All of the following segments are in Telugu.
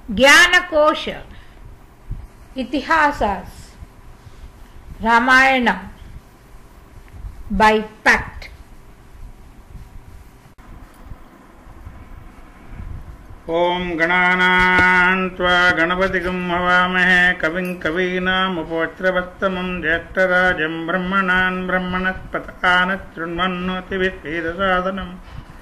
ज्ञानकोश इतिहासास रामायण by pact ॐ गणानान्त्वा गणपतिगं हवामहे कविं कवीनामुपवस्त्रवत्तमं ज्येष्ठराजं ब्रह्मणान् ब्रह्मणस्पतानशृण्वन्नोतिभिः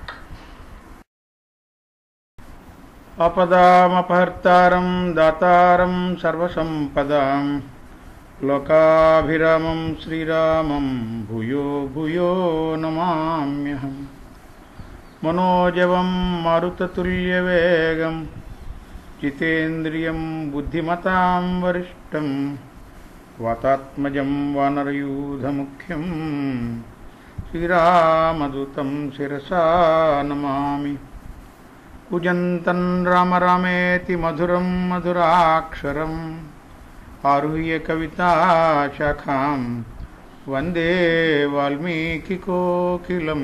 अपदामपहर्तारं दातारं सर्वसम्पदां लोकाभिरामं श्रीरामं भूयो भूयो नमाम्यहम् मनोजवं मारुततुल्यवेगं जितेन्द्रियं बुद्धिमतां वरिष्ठं वातात्मजं वानरयूधमुख्यं श्रीरामदूतं शिरसा नमामि कुजन्तं राम रामेति मधुरं मधुराक्षरम् आरुह्य कविताशाखां वन्दे वाल्मीकिकोकिलम्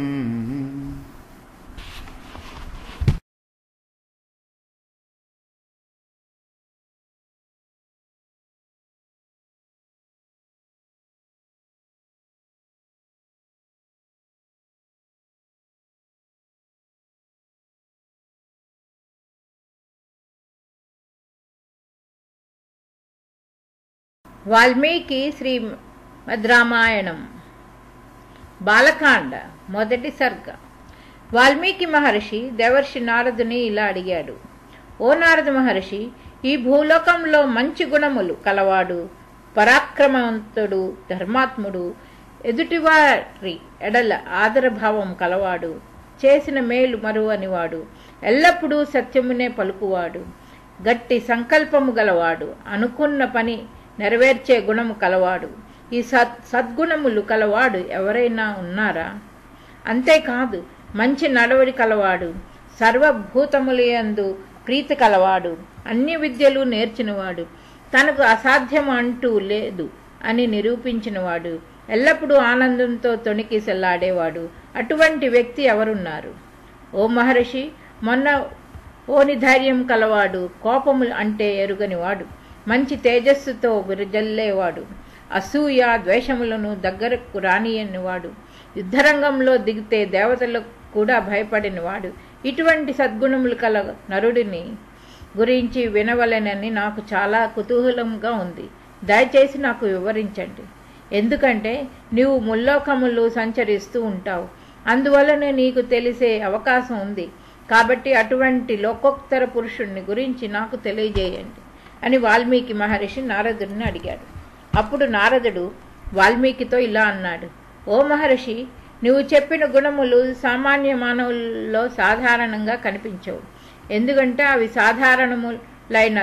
వాల్మీకి శ్రీమద్ రామాయణం బాలకాండ మొదటి సర్గ వాల్మీకి మహర్షి దేవర్షి నారదుని ఇలా అడిగాడు ఓ నారద మహర్షి ఈ భూలోకంలో మంచి గుణములు కలవాడు పరాక్రమవంతుడు ధర్మాత్ముడు ఎదుటివారి ఎడల ఆదరభావం కలవాడు చేసిన మేలు మరువనివాడు ఎల్లప్పుడూ సత్యమునే పలుకువాడు గట్టి సంకల్పము గలవాడు అనుకున్న పని నెరవేర్చే గుణము కలవాడు ఈ సద్ సద్గుణములు కలవాడు ఎవరైనా ఉన్నారా అంతేకాదు మంచి నడవడి కలవాడు సర్వభూతములందు ప్రీతి కలవాడు అన్ని విద్యలు నేర్చినవాడు తనకు అసాధ్యం అంటూ లేదు అని నిరూపించినవాడు ఎల్లప్పుడూ ఆనందంతో తొణికి సెల్లాడేవాడు అటువంటి వ్యక్తి ఎవరున్నారు ఓ మహర్షి మొన్న ఓని ధైర్యం కలవాడు కోపము అంటే ఎరుగనివాడు మంచి తేజస్సుతో విరజల్లేవాడు అసూయ ద్వేషములను దగ్గరకు రానియనివాడు యుద్ధరంగంలో దిగితే దేవతలకు కూడా భయపడినవాడు ఇటువంటి సద్గుణములు కల నరుడిని గురించి వినవలెనని నాకు చాలా కుతూహలంగా ఉంది దయచేసి నాకు వివరించండి ఎందుకంటే నీవు ముల్లోకములు సంచరిస్తూ ఉంటావు అందువలన నీకు తెలిసే అవకాశం ఉంది కాబట్టి అటువంటి లోకోత్తర పురుషుణ్ణి గురించి నాకు తెలియజేయండి అని వాల్మీకి మహర్షి నారదుడిని అడిగాడు అప్పుడు నారదుడు వాల్మీకితో ఇలా అన్నాడు ఓ మహర్షి నువ్వు చెప్పిన గుణములు సామాన్య మానవుల్లో సాధారణంగా కనిపించవు ఎందుకంటే అవి సాధారణములైన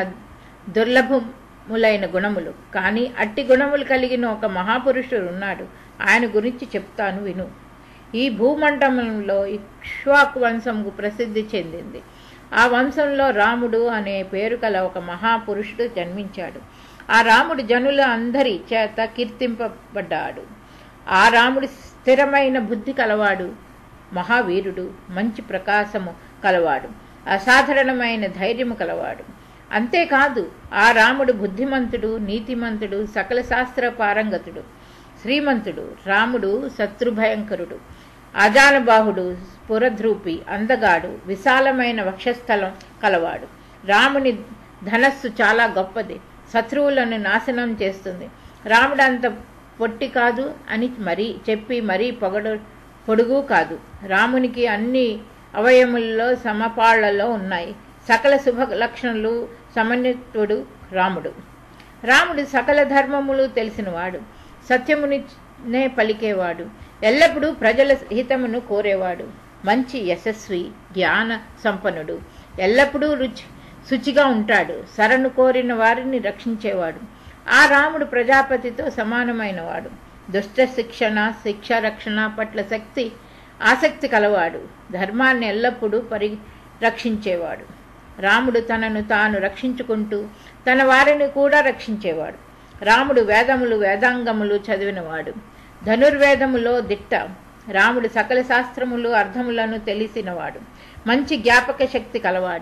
దుర్లభములైన గుణములు కానీ అట్టి గుణములు కలిగిన ఒక మహాపురుషుడు ఉన్నాడు ఆయన గురించి చెప్తాను విను ఈ భూమండలంలో ఇక్ష్వాకు వంశంకు ప్రసిద్ధి చెందింది ఆ వంశంలో రాముడు అనే పేరు కల ఒక మహాపురుషుడు జన్మించాడు ఆ రాముడు జనుల అందరి చేత కీర్తింపబడ్డాడు ఆ రాముడు స్థిరమైన బుద్ధి కలవాడు మహావీరుడు మంచి ప్రకాశము కలవాడు అసాధారణమైన ధైర్యము కలవాడు అంతేకాదు ఆ రాముడు బుద్ధిమంతుడు నీతిమంతుడు సకల శాస్త్ర పారంగతుడు శ్రీమంతుడు రాముడు శత్రుభయంకరుడు అజానబాహుడు స్ఫురద్రూపి అందగాడు విశాలమైన వక్షస్థలం కలవాడు రాముని ధనస్సు చాలా గొప్పది శత్రువులను నాశనం చేస్తుంది రాముడు అంత పొట్టి కాదు అని మరీ చెప్పి మరీ పొగడు పొడుగు కాదు రామునికి అన్ని అవయముల్లో సమపాళ్లలో ఉన్నాయి సకల శుభ లక్షణాలు సమన్వితుడు రాముడు రాముడు సకల ధర్మములు తెలిసినవాడు సత్యమునినే పలికేవాడు ఎల్లప్పుడూ ప్రజల హితమును కోరేవాడు మంచి యశస్వి జ్ఞాన సంపన్నుడు ఎల్లప్పుడూ రుచి శుచిగా ఉంటాడు శరణు కోరిన వారిని రక్షించేవాడు ఆ రాముడు ప్రజాపతితో సమానమైనవాడు దుష్ట శిక్షణ శిక్ష రక్షణ పట్ల శక్తి ఆసక్తి కలవాడు ధర్మాన్ని ఎల్లప్పుడూ పరిరక్షించేవాడు రాముడు తనను తాను రక్షించుకుంటూ తన వారిని కూడా రక్షించేవాడు రాముడు వేదములు వేదాంగములు చదివినవాడు ధనుర్వేదములో దిట్ట రాముడు సకల శాస్త్రములు అర్థములను తెలిసినవాడు మంచి జ్ఞాపక శక్తి కలవాడు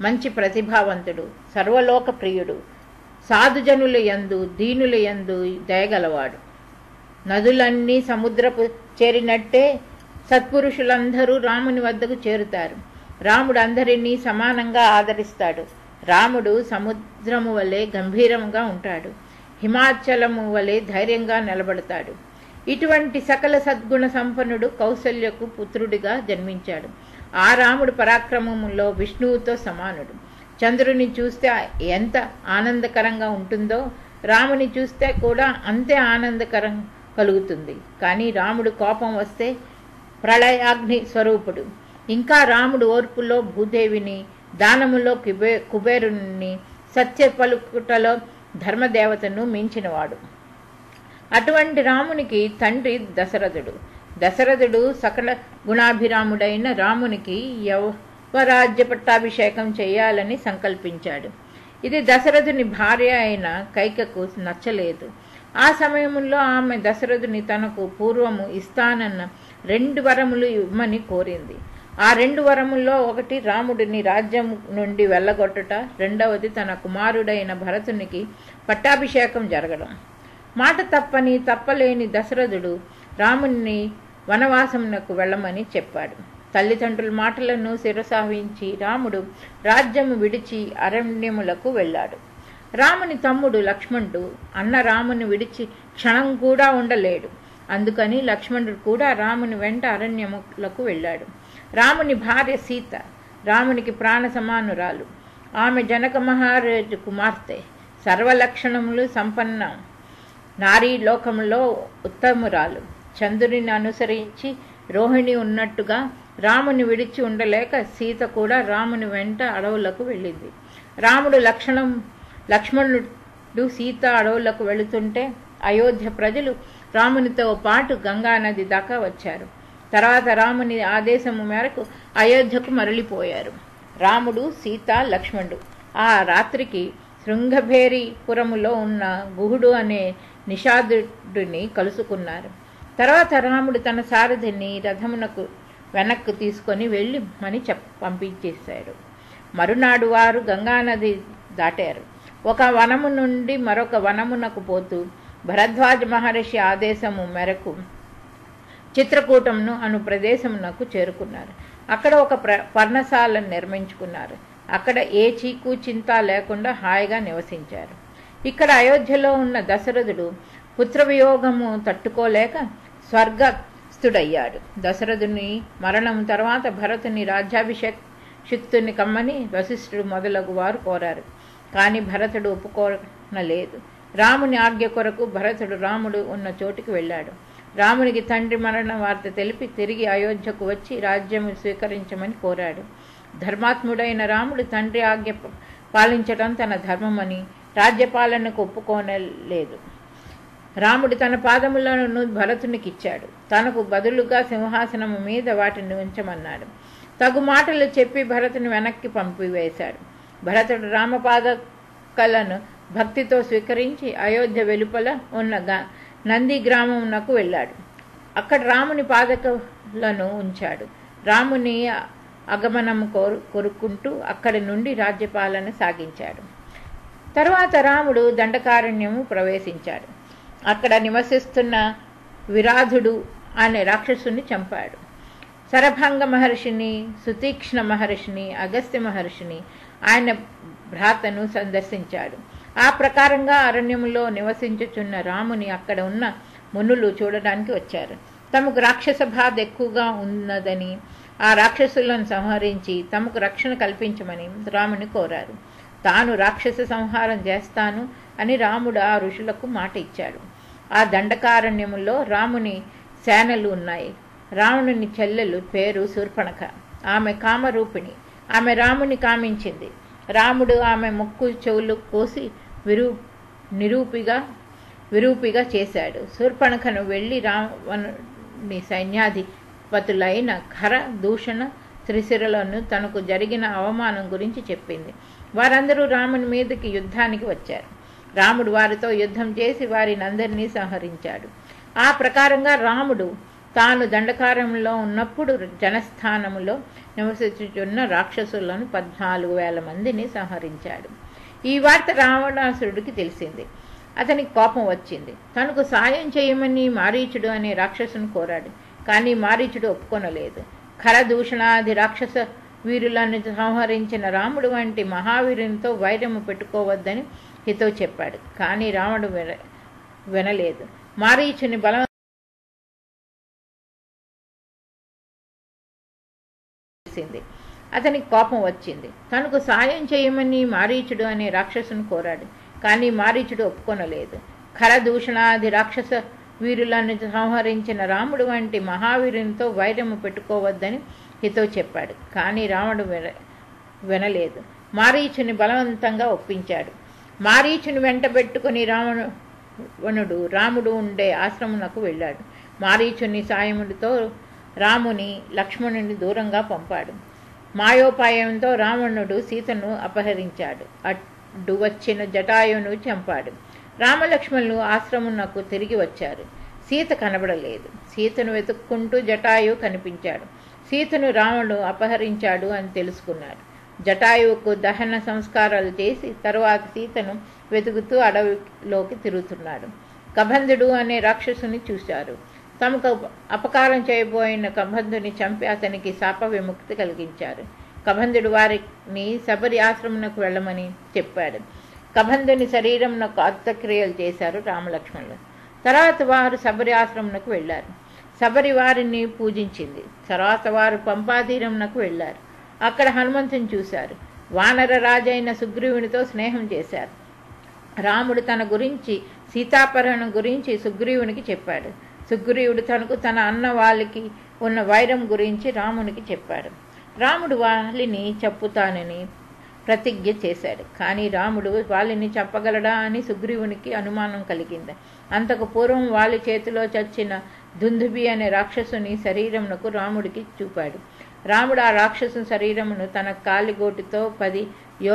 మంచి ప్రతిభావంతుడు సర్వలోక ప్రియుడు సాధుజనుల యందు దీనుల యందు దయగలవాడు నదులన్నీ సముద్రపు చేరినట్టే సత్పురుషులందరూ రాముని వద్దకు చేరుతారు రాముడు అందరినీ సమానంగా ఆదరిస్తాడు రాముడు సముద్రము వలె గంభీరంగా ఉంటాడు హిమాచలము వలె ధైర్యంగా నిలబడతాడు ఇటువంటి సకల సద్గుణ సంపన్నుడు కౌసల్యకు పుత్రుడిగా జన్మించాడు ఆ రాముడు పరాక్రమములో విష్ణువుతో సమానుడు చంద్రుని చూస్తే ఎంత ఆనందకరంగా ఉంటుందో రాముని చూస్తే కూడా అంతే ఆనందకరం కలుగుతుంది కానీ రాముడు కోపం వస్తే ప్రళయాగ్ని స్వరూపుడు ఇంకా రాముడు ఓర్పులో భూదేవిని దానములో కుబే కుబేరుని సత్య పలుకుటలో ధర్మదేవతను మించినవాడు అటువంటి రామునికి తండ్రి దశరథుడు దశరథుడు సకల గుణాభిరాముడైన రామునికి యవరాజ్య పట్టాభిషేకం చేయాలని సంకల్పించాడు ఇది దశరథుని భార్య అయిన కైకకు నచ్చలేదు ఆ సమయంలో ఆమె దశరథుని తనకు పూర్వము ఇస్తానన్న రెండు వరములు ఇవ్వమని కోరింది ఆ రెండు వరముల్లో ఒకటి రాముడిని రాజ్యం నుండి వెళ్ళగొట్టుట రెండవది తన కుమారుడైన భరతునికి పట్టాభిషేకం జరగడం మాట తప్పని తప్పలేని దశరథుడు రాముని వనవాసమునకు వెళ్ళమని చెప్పాడు తల్లిదండ్రుల మాటలను శిరసావించి రాముడు రాజ్యము విడిచి అరణ్యములకు వెళ్ళాడు రాముని తమ్ముడు లక్ష్మణుడు అన్న రాముని విడిచి క్షణం కూడా ఉండలేడు అందుకని లక్ష్మణుడు కూడా రాముని వెంట అరణ్యములకు వెళ్ళాడు రాముని భార్య సీత రామునికి ప్రాణ సమానురాలు ఆమె జనక మహారాజు కుమార్తె సర్వలక్షణములు సంపన్న నారీ లోకములో ఉత్తమురాలు చంద్రుని అనుసరించి రోహిణి ఉన్నట్టుగా రాముని విడిచి ఉండలేక సీత కూడా రాముని వెంట అడవులకు వెళ్ళింది రాముడు లక్షణం లక్ష్మణుడు సీత అడవులకు వెళుతుంటే అయోధ్య ప్రజలు రామునితో పాటు గంగా నది దాకా వచ్చారు తర్వాత రాముని ఆదేశము మేరకు అయోధ్యకు మరలిపోయారు రాముడు సీత లక్ష్మణుడు ఆ రాత్రికి శృంగభేరిపురములో ఉన్న గుహుడు అనే నిషాదుడిని కలుసుకున్నారు తర్వాత రాముడు తన సారథిని రథమునకు వెనక్కు తీసుకొని వెళ్ళి మని చెప్ పంపించేశాడు మరునాడు వారు గంగానది దాటారు ఒక వనము నుండి మరొక వనమునకు పోతూ భరద్వాజ మహర్షి ఆదేశము మేరకు చిత్రకూటంను అను ప్రదేశమునకు చేరుకున్నారు అక్కడ ఒక ప్ర పర్ణశాలను నిర్మించుకున్నారు అక్కడ ఏ చీకు చింత లేకుండా హాయిగా నివసించారు ఇక్కడ అయోధ్యలో ఉన్న దశరథుడు పుత్రవియోగము తట్టుకోలేక స్వర్గస్థుడయ్యాడు దశరథుని మరణం తర్వాత భరతుని రాజ్యాభిషేక్తుని కమ్మని వశిష్ఠుడు మొదలగు వారు కోరారు కానీ భరతుడు ఒప్పుకోనలేదు రాముని ఆజ్ఞ కొరకు భరతుడు రాముడు ఉన్న చోటికి వెళ్ళాడు రామునికి తండ్రి మరణ వార్త తెలిపి తిరిగి అయోధ్యకు వచ్చి రాజ్యము స్వీకరించమని కోరాడు ధర్మాత్ముడైన రాముడు తండ్రి ఆజ్ఞ పాలించడం తన ధర్మమని రాజ్యపాలనకు ఒప్పుకోనలేదు రాముడు తన పాదములను భరతునికి ఇచ్చాడు తనకు బదులుగా సింహాసనము మీద వాటిని ఉంచమన్నాడు తగు మాటలు చెప్పి భరతుని వెనక్కి పంపివేశాడు భరతుడు రామపాదకలను భక్తితో స్వీకరించి అయోధ్య వెలుపల ఉన్న గా- నంది గ్రామమునకు వెళ్ళాడు అక్కడ రాముని పాదకలను ఉంచాడు రాముని అగమనము కోరు కొరుక్కుంటూ అక్కడి నుండి రాజ్యపాలన సాగించాడు తరువాత రాముడు దండకారణ్యము ప్రవేశించాడు అక్కడ నివసిస్తున్న విరాధుడు అనే రాక్షసుని చంపాడు శరభంగ మహర్షిని సుతీక్ష్ణ మహర్షిని అగస్త్య మహర్షిని ఆయన భ్రాతను సందర్శించాడు ఆ ప్రకారంగా అరణ్యములో నివసించుచున్న రాముని అక్కడ ఉన్న మునులు చూడడానికి వచ్చారు తమకు రాక్షస బాధ ఎక్కువగా ఉన్నదని ఆ రాక్షసులను సంహరించి తమకు రక్షణ కల్పించమని రాముని కోరారు తాను రాక్షస సంహారం చేస్తాను అని రాముడు ఆ ఋషులకు మాట ఇచ్చాడు ఆ దండకారణ్యములో రాముని సేనలు ఉన్నాయి రావణుని చెల్లెలు పేరు శూర్పణఖ ఆమె కామరూపిణి ఆమె రాముని కామించింది రాముడు ఆమె ముక్కు చెవులు కోసి విరూ నిరూపిగా విరూపిగా చేశాడు శూర్పణఖను వెళ్ళి రావణుని సైన్యాధిపతులైన ఖర దూషణ త్రిశిరలను తనకు జరిగిన అవమానం గురించి చెప్పింది వారందరూ రాముని మీదకి యుద్ధానికి వచ్చారు రాముడు వారితో యుద్ధం చేసి వారిని అందరినీ సంహరించాడు ఆ ప్రకారంగా రాముడు తాను దండకారంలో ఉన్నప్పుడు జనస్థానములో నివసించుచున్న రాక్షసులను పద్నాలుగు వేల మందిని సంహరించాడు ఈ వార్త రావణాసురుడికి తెలిసింది అతనికి కోపం వచ్చింది తనకు సాయం చేయమని మారీచుడు అనే రాక్షసుని కోరాడు కానీ మారీచుడు ఒప్పుకొనలేదు ఖరదూషణాది రాక్షస వీరులను సంహరించిన రాముడు వంటి మహావీరునితో వైరము పెట్టుకోవద్దని హితవు చెప్పాడు కానీ రాముడు విన వినలేదు మారీచుని బలం తెలిసింది అతనికి కోపం వచ్చింది తనకు సాయం చేయమని మారీచుడు అనే రాక్షసుని కోరాడు కానీ మారీచుడు ఒప్పుకొనలేదు ఖరదూషణాది రాక్షస వీరులను సంహరించిన రాముడు వంటి మహావీరునితో వైరము పెట్టుకోవద్దని హితవు చెప్పాడు కానీ రాముడు విన వినలేదు మారీచుని బలవంతంగా ఒప్పించాడు మారీచుని వెంటబెట్టుకుని రావణుడు రాముడు ఉండే ఆశ్రమునకు వెళ్ళాడు మారీచుని సాయముడితో రాముని లక్ష్మణుని దూరంగా పంపాడు మాయోపాయంతో రావణుడు సీతను అపహరించాడు అడ్డు వచ్చిన జటాయును చంపాడు రామలక్ష్మణులు ఆశ్రమునకు తిరిగి వచ్చారు సీత కనబడలేదు సీతను వెతుక్కుంటూ జటాయు కనిపించాడు సీతను రావణుడు అపహరించాడు అని తెలుసుకున్నాడు జటాయువుకు దహన సంస్కారాలు చేసి తరువాత సీతను వెతుకుతూ అడవిలోకి తిరుగుతున్నాడు కబంధుడు అనే రాక్షసుని చూశారు తమకు అపకారం చేయబోయిన కబంధుని చంపి అతనికి శాప విముక్తి కలిగించారు కబంధుడు వారిని శబరి ఆశ్రమునకు వెళ్ళమని చెప్పాడు కబంధుని శరీరంనకు అర్థక్రియలు చేశారు రామలక్ష్మణులు తర్వాత వారు శబరి ఆశ్రమునకు వెళ్ళారు శబరి వారిని పూజించింది తర్వాత వారు పంపాతీరంనకు వెళ్ళారు అక్కడ హనుమంతుని చూశారు వానర రాజైన సుగ్రీవునితో స్నేహం చేశారు రాముడు తన గురించి సీతాపహరణం గురించి సుగ్రీవునికి చెప్పాడు సుగ్రీవుడు తనకు తన అన్న వాళ్ళకి ఉన్న వైరం గురించి రామునికి చెప్పాడు రాముడు వాలిని చెప్పుతానని ప్రతిజ్ఞ చేశాడు కానీ రాముడు వాలిని చెప్పగలడా అని సుగ్రీవునికి అనుమానం కలిగింది అంతకు పూర్వం వాలి చేతిలో చచ్చిన దుందుబి అనే రాక్షసుని శరీరమునకు రాముడికి చూపాడు రాముడు ఆ రాక్షసు శరీరమును తన కాలిగోటితో పది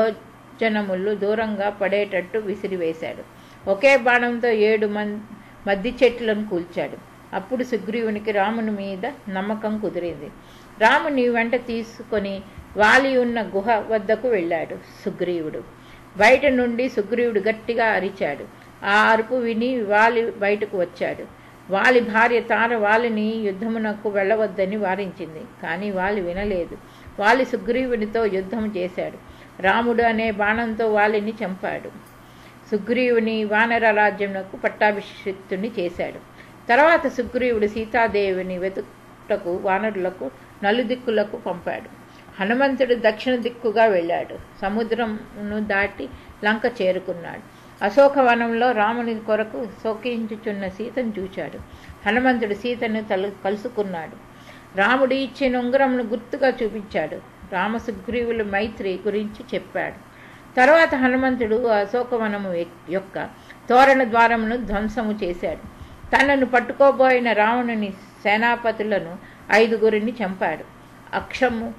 యోజనములు దూరంగా పడేటట్టు విసిరివేశాడు ఒకే బాణంతో ఏడు మన్ మద్ది చెట్లను కూల్చాడు అప్పుడు సుగ్రీవునికి రాముని మీద నమ్మకం కుదిరింది రాముని వెంట తీసుకొని వాలి ఉన్న గుహ వద్దకు వెళ్ళాడు సుగ్రీవుడు బయట నుండి సుగ్రీవుడు గట్టిగా అరిచాడు ఆ అరుపు విని వాలి బయటకు వచ్చాడు వాలి భార్య తార వాలిని యుద్ధమునకు వెళ్ళవద్దని వారించింది కానీ వాలి వినలేదు వాలి సుగ్రీవునితో యుద్ధం చేశాడు రాముడు అనే బాణంతో వాలిని చంపాడు సుగ్రీవుని వానర రాజ్యమునకు పట్టాభిషిక్తుని చేశాడు తర్వాత సుగ్రీవుడు సీతాదేవిని వెతుటకు వానరులకు నలుదిక్కులకు పంపాడు హనుమంతుడు దక్షిణ దిక్కుగా వెళ్ళాడు సముద్రమును దాటి లంక చేరుకున్నాడు అశోకవనంలో రాముని కొరకు శోకించుచున్న సీతను చూచాడు హనుమంతుడు సీతను తలు కలుసుకున్నాడు రాముడు ఇచ్చిన ఉంగరమును గుర్తుగా చూపించాడు రామసుగ్రీవుల మైత్రి గురించి చెప్పాడు తర్వాత హనుమంతుడు అశోకవనము యొక్క తోరణ ద్వారమును ధ్వంసము చేశాడు తనను పట్టుకోబోయిన రావణుని సేనాపతులను ఐదుగురిని చంపాడు అక్షము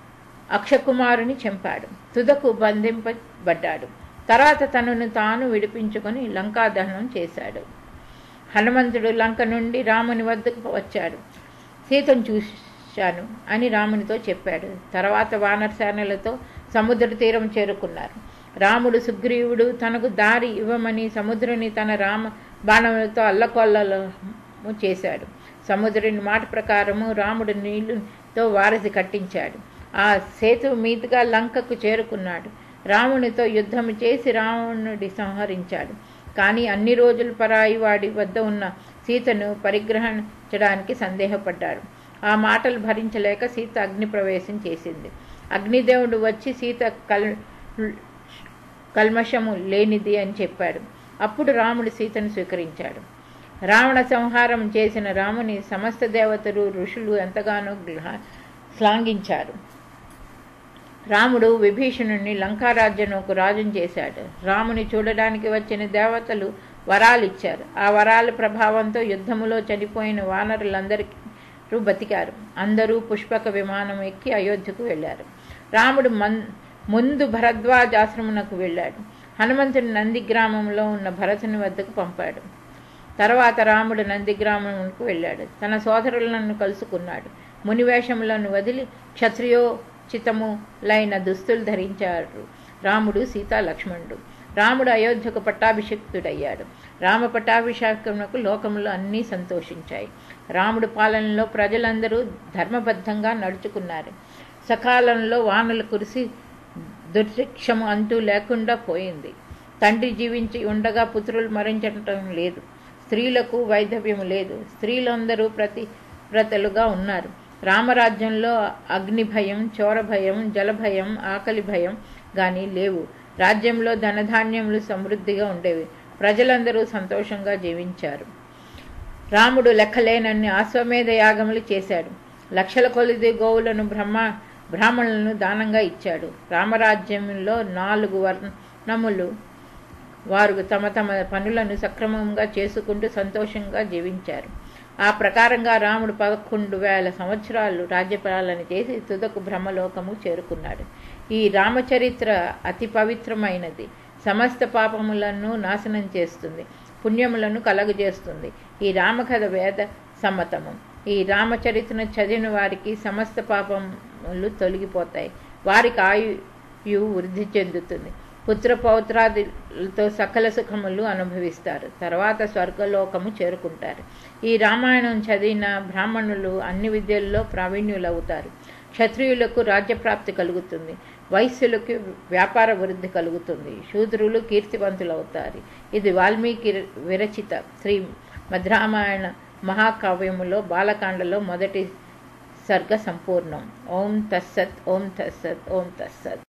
అక్షకుమారుని చంపాడు తుదకు బంధింపబడ్డాడు తర్వాత తనను తాను విడిపించుకొని లంకాదహనం చేశాడు హనుమంతుడు లంక నుండి రాముని వద్దకు వచ్చాడు సీతను చూశాను అని రామునితో చెప్పాడు తర్వాత వానరసేనలతో సముద్ర తీరం చేరుకున్నారు రాముడు సుగ్రీవుడు తనకు దారి ఇవ్వమని సముద్రుని తన రామ బాణములతో అల్లకొల్లము చేశాడు సముద్రుని మాట ప్రకారము రాముడు నీళ్ళుతో వారసి కట్టించాడు ఆ సేతు మీదుగా లంకకు చేరుకున్నాడు రామునితో యుద్ధం చేసి రావణుడి సంహరించాడు కానీ అన్ని రోజులు పరాయి వాడి వద్ద ఉన్న సీతను పరిగ్రహించడానికి సందేహపడ్డాడు ఆ మాటలు భరించలేక సీత అగ్ని ప్రవేశం చేసింది అగ్నిదేవుడు వచ్చి సీత కల్ కల్మషము లేనిది అని చెప్పాడు అప్పుడు రాముడు సీతను స్వీకరించాడు రావణ సంహారం చేసిన రాముని సమస్త దేవతలు ఋషులు ఎంతగానో శ్లాఘించారు రాముడు విభీషణుని లంకారాజ్యముకు రాజును చేశాడు రాముని చూడడానికి వచ్చిన దేవతలు వరాలిచ్చారు ఆ వరాల ప్రభావంతో యుద్ధములో చనిపోయిన వానరులందరికీ బతికారు అందరూ పుష్పక విమానం ఎక్కి అయోధ్యకు వెళ్ళారు రాముడు మన్ ముందు భరద్వాజాశ్రమునకు వెళ్ళాడు హనుమంతుని నంది గ్రామంలో ఉన్న భరతుని వద్దకు పంపాడు తర్వాత రాముడు నందిగ్రామంకు వెళ్ళాడు తన సోదరులను కలుసుకున్నాడు మునివేషములను వదిలి క్షత్రియోచితములైన దుస్తులు ధరించారు రాముడు సీతా లక్ష్మణుడు రాముడు అయోధ్యకు పట్టాభిషిక్తుడయ్యాడు రామ పట్టాభిషేకమునకు లోకములు అన్నీ సంతోషించాయి రాముడు పాలనలో ప్రజలందరూ ధర్మబద్ధంగా నడుచుకున్నారు సకాలంలో వానలు కురిసి దుర్భిక్షము అంటూ లేకుండా పోయింది తండ్రి జీవించి ఉండగా పుత్రులు మరించటం లేదు స్త్రీలకు వైధవ్యము లేదు స్త్రీలందరూ ప్రతి వ్రతలుగా ఉన్నారు రామరాజ్యంలో అగ్ని భయం చోర భయం జలభయం ఆకలి భయం కానీ లేవు రాజ్యంలో ధనధాన్యములు సమృద్ధిగా ఉండేవి ప్రజలందరూ సంతోషంగా జీవించారు రాముడు లెక్కలేనన్ని అశ్వమేధ యాగములు చేశాడు లక్షల కొలిది గోవులను బ్రహ్మ బ్రాహ్మణులను దానంగా ఇచ్చాడు రామరాజ్యంలో నాలుగు వర్ణములు వారు తమ తమ పనులను సక్రమంగా చేసుకుంటూ సంతోషంగా జీవించారు ఆ ప్రకారంగా రాముడు పదకొండు వేల సంవత్సరాలు రాజ్యపాలన చేసి తుదకు బ్రహ్మలోకము చేరుకున్నాడు ఈ రామచరిత్ర అతి పవిత్రమైనది సమస్త పాపములను నాశనం చేస్తుంది పుణ్యములను కలగజేస్తుంది ఈ రామకథ వేద సమ్మతము ఈ రామచరిత్రను చదివిన వారికి సమస్త పాపములు తొలగిపోతాయి వారికి ఆయు వృద్ధి చెందుతుంది పుత్ర పౌత్రాదిలతో సకల సుఖములు అనుభవిస్తారు తర్వాత స్వర్గలోకము చేరుకుంటారు ఈ రామాయణం చదివిన బ్రాహ్మణులు అన్ని విద్యల్లో ప్రావీణ్యులవుతారు క్షత్రియులకు రాజ్యప్రాప్తి కలుగుతుంది వైశ్యులకు వ్యాపార వృద్ధి కలుగుతుంది శూద్రులు కీర్తివంతులవుతారు ఇది వాల్మీకి విరచిత శ్రీ మద్రామాయణ మహాకావ్యములో బాలకాండలో మొదటి సర్గ సంపూర్ణం ఓం తస్సత్ ఓం తస్సత్ ఓం తస్సత్